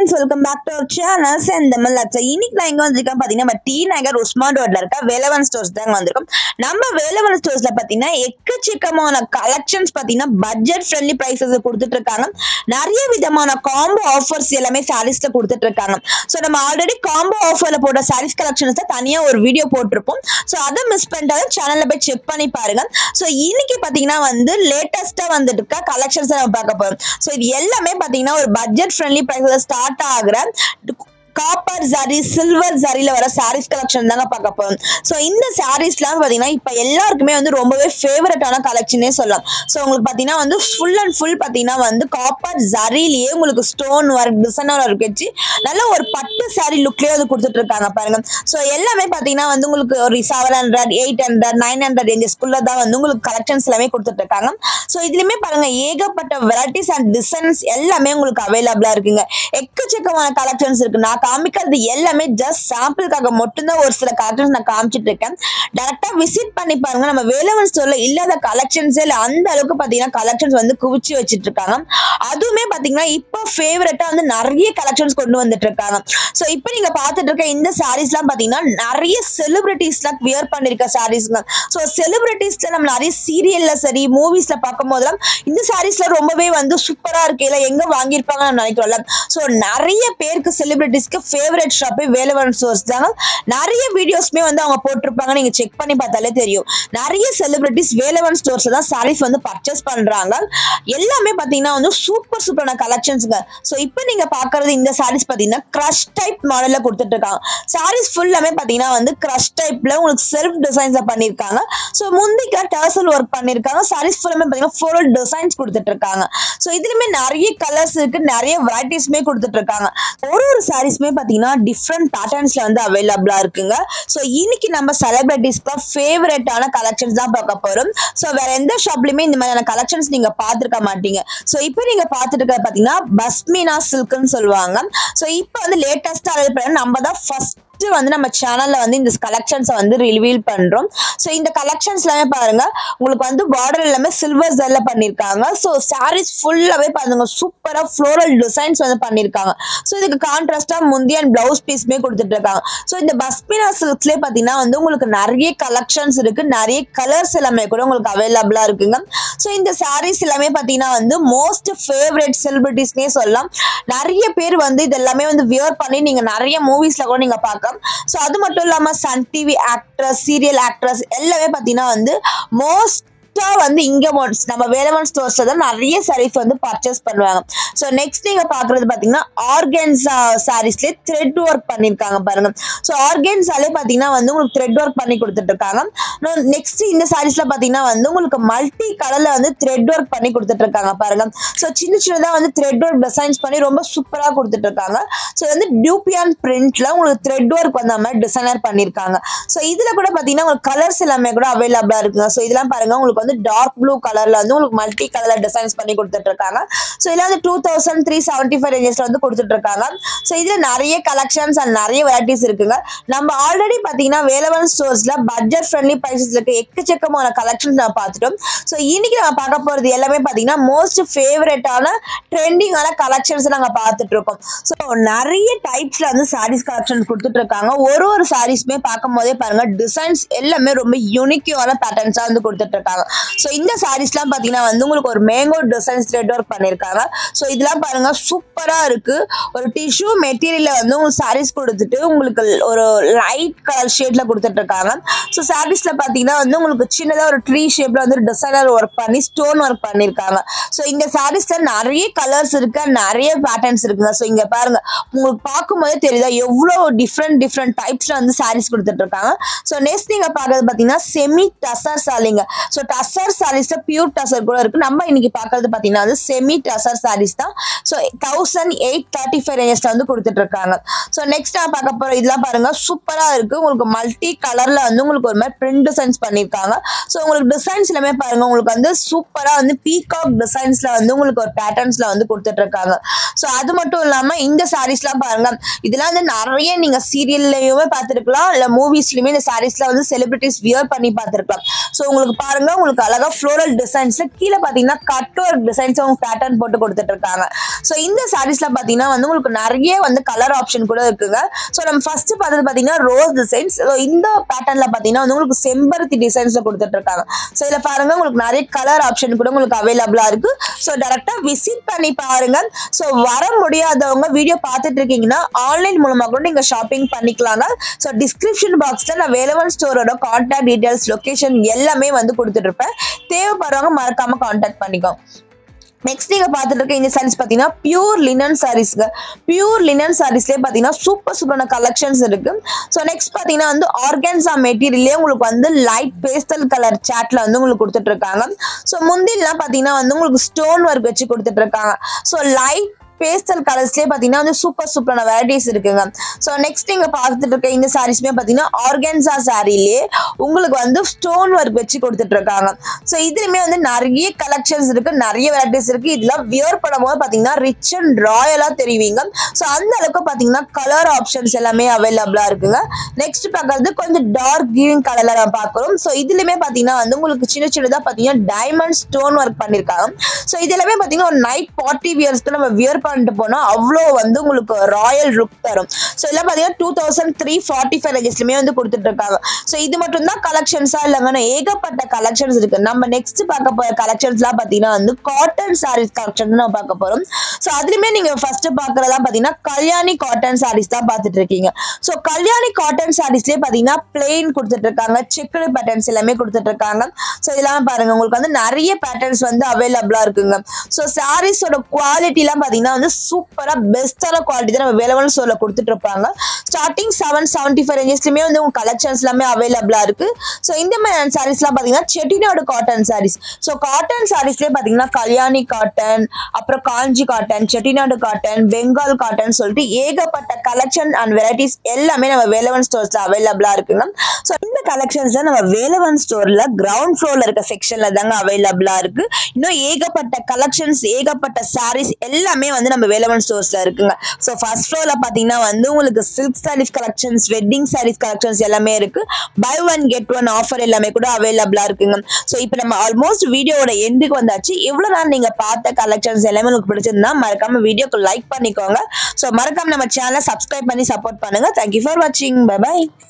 friends welcome back to our channel Senthamizh லட்சம் இன்னைக்கு நான் எங்க வந்திருக்கேன் பாத்தீங்கன்னா நம்ம டி நகர் உஸ்மான் ரோட்ல இருக்க வேலவன் ஸ்டோர்ஸ் தாங்க வந்திருக்கோம் நம்ம வேலவன் ஸ்டோர்ஸ்ல பாத்தீங்கன்னா எக்கச்சக்கமான கலெக்ஷன்ஸ் பாத்தீங்கன்னா பட்ஜெட் ஃப்ரெண்ட்லி பிரைசஸ் கொடுத்துட்டு இருக்காங்க நிறைய விதமான காம்போ ஆஃபர்ஸ் எல்லாமே சாரீஸ்ல கொடுத்துட்டு இருக்காங்க ஸோ நம்ம ஆல்ரெடி காம்போ ஆஃபர்ல போட்ட சாரீஸ் கலெக்ஷன்ஸ் தனியா ஒரு வீடியோ போட்டிருப்போம் ஸோ அதை மிஸ் பண்ணிட்டாலும் சேனல்ல போய் செக் பண்ணி பாருங்க ஸோ இன்னைக்கு பாத்தீங்கன்னா வந்து லேட்டஸ்டா வந்துட்டு இருக்க கலெக்ஷன்ஸ் நம்ம பார்க்க போறோம் ஸோ இது எல்லாமே பாத்தீங்கன்னா ஒரு பட்ஜெட் ஃப்ரெண்ட்லி ப்ரைஸில் ஸ்டார்ட் ஆகுற காப்பர் ஜரி சில்வர் ஜரியில வர சாரீஸ் கலெக்ஷன் தாங்க பார்க்க போறோம் ஸோ இந்த சாரீஸ்லாம் பார்த்தீங்கன்னா இப்போ எல்லாருக்குமே வந்து ரொம்பவே ஃபேவரட்டான கலெக்ஷனே சொல்லலாம் ஸோ உங்களுக்கு பார்த்தீங்கன்னா வந்து ஃபுல் அண்ட் ஃபுல் பார்த்தீங்கன்னா வந்து காப்பர் ஜரிலேயே உங்களுக்கு ஸ்டோன் ஒர்க் டிசைனர் ஒர்க் வச்சு நல்ல ஒரு பட்டு சாரீ லுக்லேயே வந்து கொடுத்துட்டு இருக்காங்க பாருங்க ஸோ எல்லாமே பார்த்தீங்கன்னா வந்து உங்களுக்கு ஒரு seven hundred eight hundred nine hundred ரேஞ்சஸ்குள்ள தான் வந்து உங்களுக்கு கலெக்ஷன்ஸ் எல்லாமே கொடுத்துட்டு இருக்காங்க ஸோ இதுலயுமே பாருங்க ஏகப்பட்ட வெரைட்டிஸ் அண்ட் டிசைன்ஸ் எல்லாமே உங்களுக்கு அவைலபிளா இருக்குங்க எக்கச்சக்கமான கலெக்ஷன்ஸ் இருக்கு நான் காமிக்கிறது எல்லாமே ஜஸ்ட் சாம்பிளுக்காக மட்டும்தான் ஒரு சில கலெக்ஷன்ஸ் நான் காமிச்சிட்டு இருக்கேன் டேரக்டா விசிட் பண்ணி பாருங்க நம்ம வேலவன் ஸ்டோர்ல இல்லாத கலெக்ஷன்ஸே இல்லை அந்த அளவுக்கு பாத்தீங்கன்னா கலெக்ஷன்ஸ் வந்து குவிச்சு வச்சிட்டு இருக்காங்க அதுவுமே பாத்தீங்கன்னா இப்போ ஃபேவரட்டா வந்து நிறைய கலெக்ஷன்ஸ் கொண்டு வந்துட்டு இருக்காங்க ஸோ இப்போ நீங்க பார்த்துட்டு இருக்க இந்த சாரீஸ்லாம் பாத்தீங்கன்னா நிறைய செலிபிரிட்டிஸ்லாம் வியர் பண்ணிருக்க சாரீஸ்ங்க ஸோ செலிபிரிட்டிஸ்ல நம்ம நிறைய சீரியல்ல சரி மூவிஸ்ல பார்க்கும் போதெல்லாம் இந்த சாரீஸ்ல ரொம்பவே வந்து சூப்பரா இருக்கு இல்ல எங்க வாங்கியிருப்பாங்க நம்ம நினைக்கிறோம்ல ஸோ நிறைய பேருக்கு செலிபிரிட்டிஸ்க்கு ஃபேவரட் ஷாப்பே வேலவன் ஸ்டோர்ஸ் தாங்க நிறைய வீடியோஸ்மே வந்து அவங்க போட்டிருப்பாங்க நீங்க செக் பண்ணி பார்த்தாலே தெரியும் நிறைய செலிபிரிட்டிஸ் வேலவன் ஸ்டோர்ஸ் தான் சாரீஸ் வந்து பர்ச்சேஸ் பண்றாங்க எல்லாமே பாத்தீங்கன்னா வந்து சூப்பர் சூப்பரான கலெக்ஷன்ஸ்ங்க ஸோ இப்போ நீங்க பாக்குறது இந்த சாரீஸ் பாத்தீங்கன்னா கிரஷ் டைப் மாடல்ல கொடுத்துட்டு இருக்காங்க சாரீஸ் ஃபுல்லாமே பாத்தீங்கன்னா வந்து கிரஷ் டைப்ல உங்களுக்கு செல்ஃப் டிசைன்ஸ் பண்ணிருக்காங்க ஸோ முந்திக்கா டர்சல் ஒர்க் பண்ணிருக்காங்க சாரீஸ் ஃபுல்லாமே பாத்தீங்கன்னா ஃபுல் டிசைன்ஸ் கொடுத்துட்டு இருக்காங்க ஸோ இதுலயுமே நிறைய கலர்ஸ் இருக்கு நிறைய வெரைட்டிஸ்மே கொடுத்துட்டு இருக்காங்க ஒரு ஒரு சாரீஸ்மே பாத்தீங்கன்னா டிஃப்ரெண்ட் பேட்டர்ன்ஸ்ல வந்து அவைலபிளா இருக்குங்க ஸோ இன்னைக்கு நம்ம செலிபிரிட்டிஸ்க்கு ஃபேவரட்டான கலெக்ஷன்ஸ் தான் பார்க்க போறோம் ஸோ வேற எந்த ஷாப்லயுமே இந்த மாதிரியான கலெக்ஷன்ஸ் நீங்க பார்த்துருக்க மாட்டீங்க ஸோ இப்போ நீங்க பார்த்துட்டு இருக்க பாத்தீங்கன்னா பஸ்மினா சில்க்னு சொல்லுவாங்க ஸோ இப்போ வந்து லேட்டஸ்டா நம்ம தான் ஃபர்ஸ்ட் ஃபர்ஸ்ட் வந்து நம்ம சேனல்ல வந்து இந்த கலெக்ஷன்ஸை வந்து ரிவீல் பண்றோம் ஸோ இந்த கலெக்ஷன்ஸ் எல்லாமே பாருங்க உங்களுக்கு வந்து பார்டர் எல்லாமே சில்வர் ஜெல்ல பண்ணிருக்காங்க ஸோ சாரீஸ் ஃபுல்லாவே பாருங்க சூப்பரா ஃப்ளோரல் டிசைன்ஸ் வந்து பண்ணிருக்காங்க ஸோ இதுக்கு கான்ட்ராஸ்டா முந்தி அண்ட் பிளவுஸ் பீஸ்மே கொடுத்துட்டு இருக்காங்க ஸோ இந்த பஸ்மினா சில்க்ஸ்லேயே பார்த்தீங்கன்னா வந்து உங்களுக்கு நிறைய கலெக்ஷன்ஸ் இருக்கு நிறைய கலர்ஸ் எல்லாமே கூட உங்களுக்கு அவைலபிளா இருக்குங்க ஸோ இந்த சாரீஸ் எல்லாமே பார்த்தீங்கன்னா வந்து மோஸ்ட் ஃபேவரட் செலிபிரிட்டிஸ்னே சொல்லலாம் நிறைய பேர் வந்து இது எல்லாமே வந்து வியர் பண்ணி நீங்க நிறைய மூவிஸ்ல கூட நீங்க பார்க்க ஸோ அது மட்டும் இல்லாமல் Sun TV actress serial actress எல்லாமே பார்த்தீங்கன்னா வந்து மோஸ்ட் வந்து இங்க நம்ம வேலவன் ஸ்டோர்ஸ்ல தான் நிறைய சாரீஸ் வந்து பர்ச்சேஸ் பண்ணுவாங்க ஸோ நெக்ஸ்ட் நீங்க பாக்குறது பாத்தீங்கன்னா ஆர்கன்ஸா சாரீஸ்ல த்ரெட் ஒர்க் பண்ணிருக்காங்க பாருங்க ஸோ ஆர்கன்ஸாலே பாத்தீங்கன்னா வந்து உங்களுக்கு த்ரெட் ஒர்க் பண்ணி கொடுத்துட்டு இருக்காங்க நெக்ஸ்ட் இந்த சாரீஸ்ல பாத்தீங்கன்னா வந்து உங்களுக்கு மல்டி கலர்ல வந்து த்ரெட் ஒர்க் பண்ணி கொடுத்துட்டு இருக்காங்க பாருங்க ஸோ சின்ன சின்னதா வந்து த்ரெட் ஒர்க் டிசைன்ஸ் பண்ணி ரொம்ப சூப்பரா கொடுத்துட்டு இருக்காங்க ஸோ வந்து டியூபியான் பிரிண்ட்ல உங்களுக்கு த்ரெட் ஒர்க் வந்த மாதிரி டிசைனர் பண்ணிருக்காங்க ஸோ இதுல கூட பாத்தீங்கன்னா உங்களுக்கு கலர்ஸ் எல்லாமே கூட அவைலபிளா இருக்குங்க ஸோ இதெல்லாம் பாருங்க உங்களுக்கு வந்து டார்க் ப்ளூ கலர்ல வந்து உங்களுக்கு மல்டி கலர்ல டிசைன்ஸ் பண்ணி கொடுத்துட்டு இருக்காங்க ஸோ இதுல வந்து two thousand three seventy five ரேஞ்சஸ்ல வந்து கொடுத்துட்டு இருக்காங்க ஸோ இதுல நிறைய கலெக்ஷன்ஸ் அண்ட் நிறைய வெரைட்டிஸ் இருக்குங்க நம்ம ஆல்ரெடி பாத்தீங்கன்னா வேலவன் ஸ்டோர்ஸ்ல பட்ஜெட் ஃப்ரெண்ட்லி ப்ரைசஸ் இருக்க எக்கச்சக்கமான கலெக்ஷன்ஸ் நம்ம பார்த்துட்டோம் ஸோ இன்னைக்கு நம்ம பார்க்க போறது எல்லாமே பாத்தீங்கன்னா மோஸ்ட் ஃபேவரட்டான ட்ரெண்டிங்கான கலெக்ஷன்ஸ் நாங்கள் பார்த்துட்டு இருக்கோம் ஸோ நிறைய டைப்ஸ்ல வந்து சாரீஸ் கலெக்ஷன்ஸ் கொடுத்துட்டு இருக்காங்க ஒரு ஒரு சாரீஸ்மே பார்க்கும் போதே பாருங்க டிசைன்ஸ் எல்லாமே ரொம்ப யூனிக்கான பேட்டர்ன்ஸா வந்து கொடுத்துட்டு இருக்காங்க ஸோ இந்த சாரீஸ்லாம் பார்த்தீங்கன்னா வந்து உங்களுக்கு ஒரு மேங்கோ டிசைன்ஸ் த்ரெட் ஒர்க் பண்ணியிருக்காங்க ஸோ இதெல்லாம் பாருங்க சூப்பராக இருக்கு ஒரு டிஷ்யூ மெட்டீரியலில் வந்து உங்களுக்கு சாரீஸ் கொடுத்துட்டு உங்களுக்கு ஒரு லைட் கலர் ஷேட்ல கொடுத்துட்டு இருக்காங்க ஸோ சாரீஸ்ல பார்த்தீங்கன்னா வந்து உங்களுக்கு சின்னதாக ஒரு ட்ரீ ஷேப்ல வந்து டிசைனர் ஒர்க் பண்ணி ஸ்டோன் ஒர்க் பண்ணியிருக்காங்க ஸோ இந்த சாரீஸ்ல நிறைய கலர்ஸ் இருக்கு நிறைய பேட்டர்ன்ஸ் இருக்குங்க ஸோ இங்க பாருங்க உங்களுக்கு பார்க்கும்போதே தெரியுதா எவ்வளோ டிஃப்ரெண்ட் டிஃப்ரெண்ட் டைப்ஸ்ல வந்து சாரீஸ் கொடுத்துட்டு இருக்காங்க ஸோ நெக்ஸ்ட் நீங்க பார்க்கறது பார்த்தீங்கன்னா செமி டசர் சாலிங்க ஸோ டசர் சாரீஸ்ல பியூர் டசர் கூட இருக்கு நம்ம இன்னைக்கு பார்க்கறது பார்த்தீங்கன்னா வந்து செமி டசர் சாரீஸ் தான் so thousand eight thirty five ரேஞ்சஸ்ல வந்து கொடுத்துட்டு இருக்காங்க ஸோ நெக்ஸ்ட் நான் பார்க்க போற இதெல்லாம் பாருங்க சூப்பரா இருக்கு உங்களுக்கு மல்டி கலர்ல வந்து உங்களுக்கு ஒரு மாதிரி பிரிண்ட் டிசைன்ஸ் பண்ணியிருக்காங்க ஸோ உங்களுக்கு டிசைன்ஸ் எல்லாமே பாருங்க உங்களுக்கு வந்து சூப்பரா வந்து பீகாக் டிசைன்ஸ்ல வந்து உங்களுக்கு ஒரு பேட்டர்ன்ஸ்ல வந்து கொடுத்துட்டு இருக்காங்க ஸோ அது மட்டும் இல்லாம இந்த சாரீஸ்லாம் பாருங்க இதெல்லாம் வந்து நிறைய நீங்க சீரியல்லையுமே பார்த்துருக்கலாம் இல்ல மூவிஸ்லயுமே இந்த சாரீஸ்ல வந்து செலிபிரிட்டிஸ் வியர் பண்ணி பார்த்துருக்கலாம் ஸோ உங்களுக்கு பாருங்க உங்களுக்கு உங்களுக்கு அழகா ஃப்ளோரல் டிசைன்ஸ்ல கீழே பாத்தீங்கன்னா கட் ஒர்க் டிசைன்ஸ் அவங்க பேட்டர்ன் போட்டு கொடுத்துட்டு இருக்காங்க ஸோ இந்த சாரீஸ்ல பாத்தீங்கன்னா வந்து உங்களுக்கு நிறைய வந்து கலர் ஆப்ஷன் கூட இருக்குங்க ஸோ நம்ம ஃபர்ஸ்ட் பார்த்தது பாத்தீங்கன்னா ரோஸ் டிசைன்ஸ் இந்த பேட்டர்ன்ல பாத்தீங்கன்னா வந்து உங்களுக்கு செம்பருத்தி டிசைன்ஸ்ல கொடுத்துட்டு இருக்காங்க ஸோ இதுல பாருங்க உங்களுக்கு நிறைய கலர் ஆப்ஷன் கூட உங்களுக்கு அவைலபிளா இருக்கு ஸோ டேரக்டா விசிட் பண்ணி பாருங்க ஸோ வர முடியாதவங்க வீடியோ பார்த்துட்டு இருக்கீங்கன்னா ஆன்லைன் மூலமா கூட நீங்க ஷாப்பிங் பண்ணிக்கலாங்க ஸோ டிஸ்கிரிப்ஷன் பாக்ஸ்ல நான் வேலவன் ஸ்டோரோட கான்டாக்ட் டீடைல்ஸ் லொகேஷன் எல்லாமே வந்து கொடுத்துட்டு இருப்பேன் தேவைப்படுறவங்க மறக்காம கான்டாக்ட் பண்ணிக்கோ நெக்ஸ்ட் நீங்க பார்த்துட்டு இருக்க இந்த சாரீஸ் பார்த்தீங்கன்னா பியூர் லினன் சாரீஸ்ங்க பியூர் லினன் சாரீஸ்லேயே பார்த்தீங்கன்னா சூப்பர் சூப்பரான கலெக்ஷன்ஸ் இருக்கு ஸோ நெக்ஸ்ட் பார்த்தீங்கன்னா வந்து ஆர்கன்ஸா மெட்டீரியல்லே உங்களுக்கு வந்து லைட் பேஸ்டல் கலர் சாட்ல வந்து உங்களுக்கு கொடுத்துட்டு இருக்காங்க ஸோ முந்திலாம் பார்த்தீங்கன்னா வந்து உங்களுக்கு ஸ்டோன் ஒர்க் வச்சு கொடுத்துட்டு இருக்காங்க ஸோ லைட் பேஸ்டல் கலர்ஸ்லேயே பார்த்தீங்கன்னா வந்து சூப்பர் சூப்பரான வெரைட்டிஸ் இருக்குங்க ஸோ நெக்ஸ்ட் நீங்கள் பார்த்துட்டு இருக்க இந்த சாரீஸ்மே பார்த்தீங்கன்னா ஆர்கன்ஸா சாரிலேயே உங்களுக்கு வந்து ஸ்டோன் ஒர்க் வச்சு கொடுத்துட்டு இருக்காங்க ஸோ இதுலையுமே வந்து நிறைய கலெக்ஷன்ஸ் இருக்கு நிறைய வெரைட்டிஸ் இருக்கு இதெல்லாம் வியர் பண்ணும்போது பார்த்தீங்கன்னா ரிச் அண்ட் ராயலாக தெரிவிங்க ஸோ அந்த அளவுக்கு பார்த்தீங்கன்னா கலர் ஆப்ஷன்ஸ் எல்லாமே அவைலபிளாக இருக்குங்க நெக்ஸ்ட் பார்க்கறது கொஞ்சம் டார்க் கிரீன் கலர்ல நம்ம பார்க்குறோம் ஸோ இதுலையுமே பார்த்தீங்கன்னா வந்து உங்களுக்கு சின்ன சின்னதாக பார்த்தீங்கன்னா டைமண்ட் ஸ்டோன் ஒர்க் பண்ணியிருக்காங்க ஸோ இது எல்லாமே பார்த்தீங்கன்னா ஒரு நைட் பார்ட்டி வியர்ஸ்க்கு நம்ம வியர் பண்ணிட்டு போனால் அவ்வளோ வந்து உங்களுக்கு ராயல் லுக் தரும் ஸோ இதெல்லாம் பார்த்தீங்கன்னா two thousand three forty five ரேஞ்சஸ்லையுமே வந்து கொடுத்துட்டு இருக்காங்க ஸோ இது மட்டும் தான் கலெக்ஷன்ஸாக இல்லைங்கன்னா ஏகப்பட்ட கலெக்ஷன்ஸ் இருக்கு நம்ம நெக்ஸ்ட் பார்க்க போகிற கலெக்ஷன்ஸ்லாம் பார்த்தீங்கன்னா வந்து காட்டன் சாரீஸ் கலெக்ஷன் நம்ம பார்க்க போகிறோம் ஸோ அதுலேயுமே நீங்கள் ஃபர்ஸ்ட் பார்க்குறதா பார்த்தீங்கன்னா கல்யாணி காட்டன் சாரீஸ் தான் பார்த்துட்டு இருக்கீங்க ஸோ கல்யாணி காட்டன் சாரீஸ்லேயே பார்த்தீங்கன்னா பிளெயின் கொடுத்துட்டு இருக்காங்க செக்குடு பேட்டர்ன்ஸ் எல்லாமே கொடுத்துட்டு இருக்காங்க ஸோ இதெல்லாம் பாருங்க உங்களுக்கு வந்து நிறைய பேட்டர்ன்ஸ் வந்து அவைலபிளாக இருக்குங்க ஸோ சாரீஸோட குவாலிட்டிலாம் பார்த்தீங்கன்னா வந்து சூப்பராக பெஸ்ட்டான குவாலிட்டி தான் நம்ம வேலவன் ஸ்டோரில் கொடுத்துட்டு இருப்பாங்க ஸ்டார்டிங் செவன் செவன்ட்டி ஃபைவ் ரேஞ்சஸ்லையுமே வந்து உங்க கலெக்ஷன்ஸ் எல்லாமே அவைலபிளாக இருக்கு ஸோ இந்த மாதிரியான சாரீஸ்லாம் பார்த்தீங்கன்னா Chettinad cotton saris so cotton சாரீஸ்லேயே பார்த்தீங்கன்னா கல்யாணி காட்டன் அப்புறம் Kanchi cotton Chettinad cotton Bengal cotton சொல்லிட்டு ஏகப்பட்ட கலெக்ஷன் அண்ட் வெரைட்டிஸ் எல்லாமே நம்ம வேலவன் ஸ்டோர்ஸில் அவைலபிளாக இருக்குங்க ஸோ இந்த கலெக்ஷன்ஸ் தான் நம்ம வேலவன் ஸ்டோரில் கிரவுண்ட் ஃப்ளோரில் இருக்க செக்ஷனில் தாங்க அவைலபிளாக இருக்கு இன்னும் ஏகப்பட்ட கலெக்ஷன்ஸ் ஏகப்பட்ட சாரீஸ் எல்லாமே வந்து நம்ம வேலவன் ஸ்டோர்ஸில் இருக்குங்க ஸோ ஃபர்ஸ்ட் ஃப்ளோரில் பார்த்தீங்கன்னா வந்து உங்களுக்கு silk saris collections wedding saris collections எல்லாமே இருக்கு buy one get one offer எல்லாமே கூட அவைலபிளாக இருக்குங்க ஸோ இப்போ நம்ம ஆல்மோஸ்ட் வீடியோவோட எண்டுக்கு வந்தாச்சு இவ்வளோ நாள் நீங்கள் பார்த்த கலெக்ஷன்ஸ் எல்லாமே உங்களுக்கு பிடிச்சிருந்தா மறக்காம வீடியோக்கு லைக் பண்ணிக்கோங்க ஸோ மறக்காம நம்ம சேனலை சப்ஸ்கிரைப் பண்ணி சப்போர்ட் பண்ணுங்க தேங்க்யூ ஃபார் வாட்சிங் பை பை